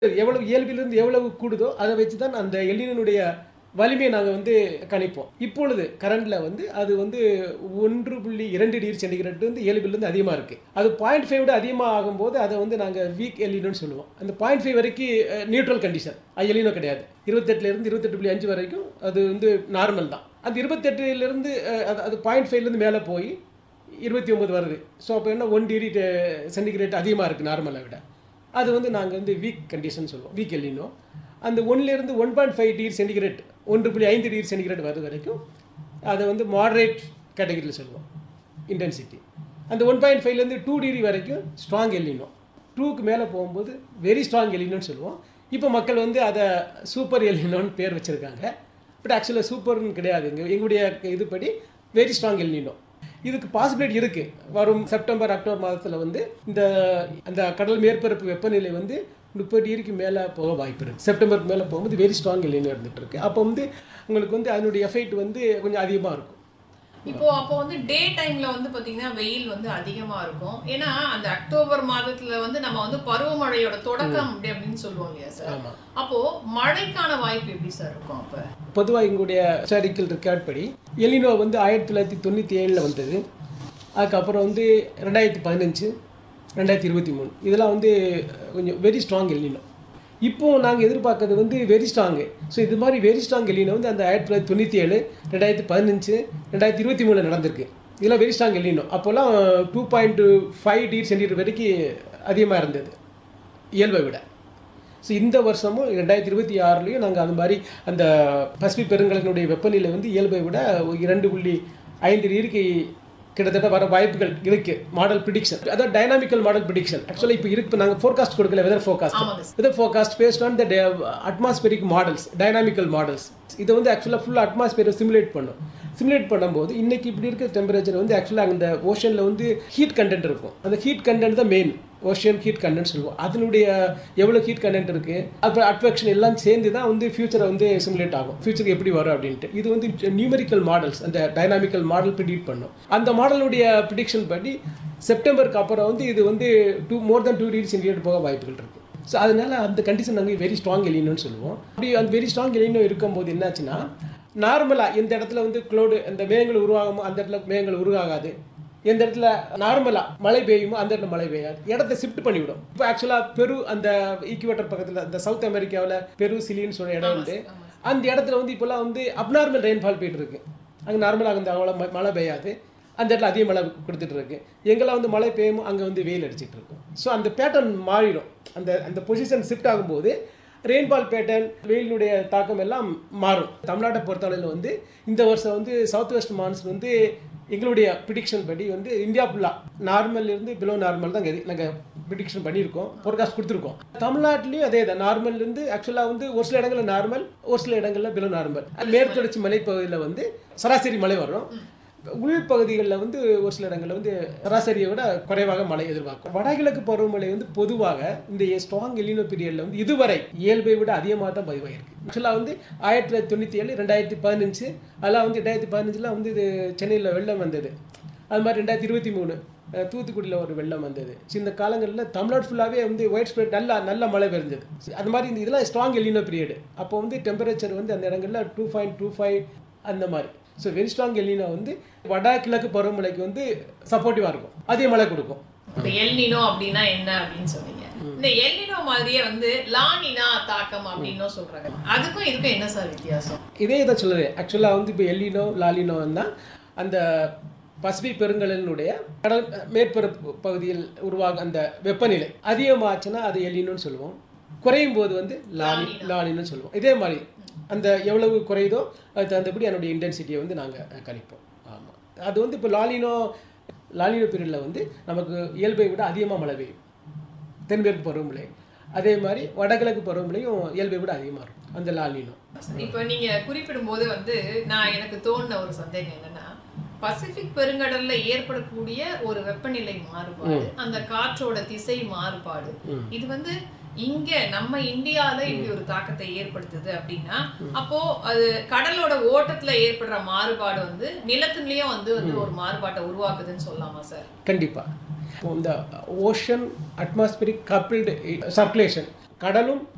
எவ்வளவு இயல்பிலிருந்து எவ்வளவு கூடுதோ அதை வச்சு தான் அந்த எல்லினுடைய வலிமையை நாங்கள் வந்து கணிப்போம் இப்பொழுது கரண்டில் வந்து அது வந்து ஒன்று புள்ளி இரண்டு டிகிரி சென்டிகிரேட் வந்து இயல்பிலிருந்து அதிகமாக இருக்குது அது பாயிண்ட் ஃபைவ் விட அதிகமாக ஆகும்போது அதை வந்து நாங்கள் வீக் எல்லினோன்னு சொல்லுவோம் அந்த பாயிண்ட் ஃபைவ் வரைக்கும் நியூட்ரல் கண்டிஷன் அது எல்லினோ கிடையாது இருபத்தெட்டுலேருந்து இருபத்தெட்டு புள்ளி அஞ்சு வரைக்கும் அது வந்து நார்மல் தான் அந்த இருபத்தெட்டுலேருந்து அது அது பாயிண்ட் ஃபைவ்லேருந்து மேலே போய் இருபத்தி ஒம்பது வருது ஸோ அப்போ என்ன ஒன் டிகிரி சென்டிகிரேட் அதிகமாக இருக்குது நார்மலை விட அது வந்து நாங்கள் வந்து வீக் கண்டிஷன் சொல்லுவோம் வீக் எல்லினோ அந்த ஒன்லேருந்து one point five degree centigrade ஒன்று புள்ளி ஐந்து டிகிரி சென்டிகிரேட் வர்றது வரைக்கும் அதை வந்து மாடரேட் கேட்டகரியில் சொல்லுவோம் இன்டென்சிட்டி அந்த ஒன் பாயிண்ட் ஃபைவ்லேருந்து டூ டிகிரி வரைக்கும் ஸ்ட்ராங் எல்லினோ டூக்கு மேலே போகும்போது வெரி ஸ்ட்ராங் எல்லினோன்னு சொல்லுவோம் இப்போ மக்கள் வந்து அதை சூப்பர் எல்லினோன்னு பேர் வச்சுருக்காங்க பட் ஆக்சுவலாக சூப்பர்னு கிடையாது எங்க எங்களுடைய இதுபடி வெரி ஸ்ட்ராங் எல்லினோ இதுக்கு பாசிபிலிட்டி இருக்குது வரும் செப்டம்பர் அக்டோபர் மாதத்தில் வந்து இந்த அந்த கடல் மேற்பரப்பு வெப்பநிலை வந்து முப்பது டிகிரிக்கு மேலே போக வாய்ப்பு இருக்குது செப்டம்பருக்கு மேலே போகும்போது வெரி ஸ்ட்ராங் எல்லினோ இருந்துகிட்டு இருக்கு அப்போ வந்து உங்களுக்கு வந்து அதனுடைய எஃபெக்ட் வந்து கொஞ்சம் அதிகமாக இருக்கும் இப்போ அப்போ வந்து டே டைம்ல வந்து பாத்தீங்கன்னா வெயில் வந்து அதிகமா இருக்கும் ஏன்னா அந்த அக்டோபர் மாதத்துல வந்து நம்ம வந்து பருவமழையோட தொடக்கம் அப்படி அப்படின்னு சொல்லுவோம் இல்லையா சார் ஆமாம் அப்போ மழைக்கான வாய்ப்பு எப்படி சார் இருக்கும் அப்ப பொதுவாக எங்களுடைய ஹிஸ்டாரிக்கல் ரெக்கார்ட் படி எலினோ வந்து ஆயிரத்தி தொள்ளாயிரத்தி தொண்ணூற்றி ஏழில் வந்தது அதுக்கப்புறம் வந்து ரெண்டாயிரத்தி பதினஞ்சு ரெண்டாயிரத்தி இருபத்தி மூணு இதெல்லாம் வந்து கொஞ்சம் வெரி ஸ்ட்ராங் எலினோ இப்போ நாங்கள் எதிர்பார்க்கறது வந்து வெரி ஸ்ட்ராங்கு ஸோ இது மாதிரி வெரி ஸ்ட்ராங் எலினோ வந்து அந்த ஆயிரத்தி தொள்ளாயிரத்தி தொண்ணூற்றி ஏழு ரெண்டாயிரத்தி பதினஞ்சு ரெண்டாயிரத்தி இருபத்தி மூணில் நடந்திருக்கு இதெல்லாம் வெரி ஸ்ட்ராங் எலினோ அப்போல்லாம் two point five degree centimetre வரைக்கும் அதிகமாக இருந்தது இயல்பை விட ஸோ இந்த வருஷமும் ரெண்டாயிரத்தி இருபத்தி ஆறுலேயும் நாங்கள் அந்த மாதிரி அந்த பசிபிக் பெருங்கடலினுடைய வெப்பநிலை வந்து இயல்பை விட ஒரு இரண்டு புள்ளி ஐந்து டிகிரிக்கு கிட்டத்தட்ட வர வாய்ப்புகள் இருக்கு மாடல் ப்ரிடிக்ஷன் அதாவது டைனாமிக்கல் மாடல் ப்ரிடிக்ஷன் ஆக்சுவலாக இப்போ இருக்கு நாங்கள் ஃபோர்காஸ்ட் கொடுக்கல வெதர் ஃபோர்காஸ்ட் ஆமாங்க sir weather forecast based on the atmospheric models dynamical models இதை வந்து ஆக்சுவலாக ஃபுல்லாக அட்மாஸ்பியரை சிமுலேட் பண்ணும் சிமுலேட் பண்ணும்போது இன்னைக்கு இப்படி இருக்க டெம்பரேச்சர் வந்து ஆக்சுவலாக அந்த ஓஷனில் வந்து ஹீட் கண்டென்ட் இருக்கும் அந்த ஹீட் கண்டென்ட் தான் மெயின் ஓஷியன் ஹீட் கண்டென்ட் சொல்லுவோம் அதனுடைய எவ்வளோ ஹீட் கண்டென்ட் இருக்குது அப்புறம் அட்ராக்ஷன் எல்லாம் சேர்ந்து தான் வந்து ஃபியூச்சரை வந்து சிமுலேட் ஆகும் ஃபியூச்சருக்கு எப்படி வரும் அப்படின்ட்டு இது வந்து நியூமெரிக்கல் மாடல்ஸ் அந்த டைனாமிக்கல் மாடல் ப்ரிடிக்ட் பண்ணும் அந்த மாடலுடைய ப்ரிடிக்ஷன் படி செப்டம்பருக்கு அப்புறம் வந்து இது வந்து two more than two degree centigrade போக வாய்ப்புகள் இருக்குது ஸோ அதனால அந்த கண்டிஷன் நாங்கள் வெரி ஸ்ட்ராங் எலினோன்னு சொல்லுவோம் அப்படி அந்த வெரி ஸ்ட்ராங் எலினோ இருக்கும்போது என்னாச்சுன்னா நார்மலாக எந்த இடத்துல வந்து க்ளோடு அந்த மேகங்கள் உருவாகுமோ அந்த இடத்துல மேகங்கள் உருவாகாது எந்த இடத்துல நார்மலாக மழை பெய்யுமோ அந்த இடத்துல மழை பெய்யாது இடத்த ஷிஃப்ட் பண்ணிவிடும் இப்போ ஆக்சுவலாக பெரு அந்த ஈக்குவேட்டர் பக்கத்தில் அந்த சவுத் அமெரிக்காவில் பெரு சிலின்னு சொல்ற இடம் உண்டு அந்த இடத்துல வந்து இப்போல்லாம் வந்து அப்நார்மல் ரெயின்ஃபால் போயிட்டு இருக்கு அங்கே நார்மலாக அந்த அவ்வளோ ம- மழை பெய்யாது அந்த இடத்துல அதிக மழை கொடுத்துட்டு இருக்கு எங்கெல்லாம் வந்து மழை பெய்யுமோ அங்கே வந்து வெயில் அடிச்சிட்டு இருக்கும் ஸோ அந்த பேட்டர்ன் மாறிடும் அந்த அந்த பொசிஷன் ஷிஃப்ட் ஆகும்போது ரெயின்பால் பேட்டர்ன் வெயிலினுடைய தாக்கம் எல்லாம் மாறும் தமிழ்நாட்டை பொறுத்தளவில் வந்து இந்த வருஷம் வந்து சவுத் வெஸ்ட் மான்சூன் வந்து எங்களுடைய ப்ரிடிக்ஷன் படி வந்து இந்தியா ஃபுல்லாக நார்மல் இருந்து பிலோ நார்மல் தான் நாங்கள் ப்ரிடிக்ஷன் பண்ணியிருக்கோம் ஃபோர்காஸ்ட் கொடுத்துருக்கோம் தமிழ்நாட்டிலையும் அதே தான் நார்மல் இருந்து ஆக்சுவலாக வந்து ஒரு சில இடங்களில் நார்மல் ஒரு சில இடங்களில் பிலோ நார்மல் மேற்கு தொடர்ச்சி மலைப்பகுதியில் வந்து சராசரி மழை வரும் உள் பகுதிகளில் வந்து ஒரு சில இடங்களில் வந்து சராசரியை விட குறைவாக மழை எதிர்பார்க்கும் வடகிழக்கு பருவமழை வந்து பொதுவாக இந்த ஸ்ட்ராங் எலினோ பீரியடில் வந்து இதுவரை இயல்பை விட அதிகமாக தான் பதிவாயிருக்கு ஆக்சுவலாக வந்து ஆயிரத்தி தொள்ளாயிரத்தி தொண்ணூற்றி ஏழு ரெண்டாயிரத்தி பதினஞ்சு அதெல்லாம் வந்து ரெண்டாயிரத்தி பதினஞ்சில் வந்து இது சென்னையில் வெள்ளம் வந்தது அது மாதிரி ரெண்டாயிரத்தி இருபத்தி மூணு அஹ், தூத்துக்குடியில் ஒரு வெள்ளம் வந்தது So, இந்த காலங்களில் தமிழ்நாடு ஃபுல்லாகவே வந்து ஒயிட் ஸ்ப்ரெட் நல்லா நல்ல மழை பெருந்தது அது மாதிரி இந்த இதெல்லாம் ஸ்ட்ராங் எலினோ பீரியடு அப்போ வந்து டெம்பரேச்சர் வந்து அந்த இடங்களில் டூ பாயிண்ட் டூ ஃபைவ் அந்த மாதிரி ஸோ வெரி ஸ்ட்ராங் எலினோ வந்து வடகிழக்கு பருவமழைக்கு வந்து சப்போர்ட்டிவாக இருக்கும் அதே மழை கொடுக்கும் இந்த எல்னினோ அப்படின்னா என்ன அப்படின்னு சொன்னீங்க இந்த எல்னினோ மாதிரியே வந்து லானினா தாக்கம் அப்படின்னும் சொல்றாங்க அதுக்கும் இதுக்கும் என்ன சார் வித்தியாசம் இதே தான் சொல்லுது ஆக்சுவலாக வந்து இப்போ எல்லினோ லாலினோ தான் அந்த பசிபிக் பெருங்கடலினுடைய கடல் மேற்பரப்பு பகுதியில் உருவாக அந்த வெப்பநிலை அதிகமாச்சுன்னா அது எல்லினோன்னு சொல்லுவோம் குறையும் போது வந்து லானி லானின்னு சொல்லுவோம் இதே மாதிரி அந்த எவ்வளவு குறையுதோ அது தகுந்தபடி அதனுடைய இன்டென்சிட்டியை வந்து நாங்கள் கணிப்போம் ஆமாம் அது வந்து இப்போ லாலினோ லாலினோ பீரியடில் வந்து நமக்கு இயல்பை விட அதிகமாக மழை பெய்யும் தென்மேற்கு பருவமழை அதே மாதிரி வடகிழக்கு பருவமழையும் இயல்பை விட அதிகமாக இருக்கும் அந்த லாலினோ இப்போ நீங்க குறிப்பிடும் போது வந்து நான் எனக்கு தோணுன ஒரு சந்தேகம் என்னன்னா பசிபிக் பெருங்கடல்ல ஏற்படக்கூடிய ஒரு வெப்பநிலை மாறுபாடு அந்த காற்றோட திசை மாறுபாடு இது வந்து இங்க நம்ம இந்தியால இப்படி ஒரு தாக்கத்தை ஏற்படுத்துது அப்படின்னா அப்போ அது கடலோட ஓட்டத்துல ஏற்படுற மாறுபாடு வந்து நிலத்துலயும் வந்து வந்து ஒரு மாறுபாட்டை உருவாக்குதுன்னு சொல்லலாமா சார் கண்டிப்பாக இந்த ஓஷன் அட்மாஸ்பியரிக் கப்பிள்டு சர்க்குலேஷன் கடலும்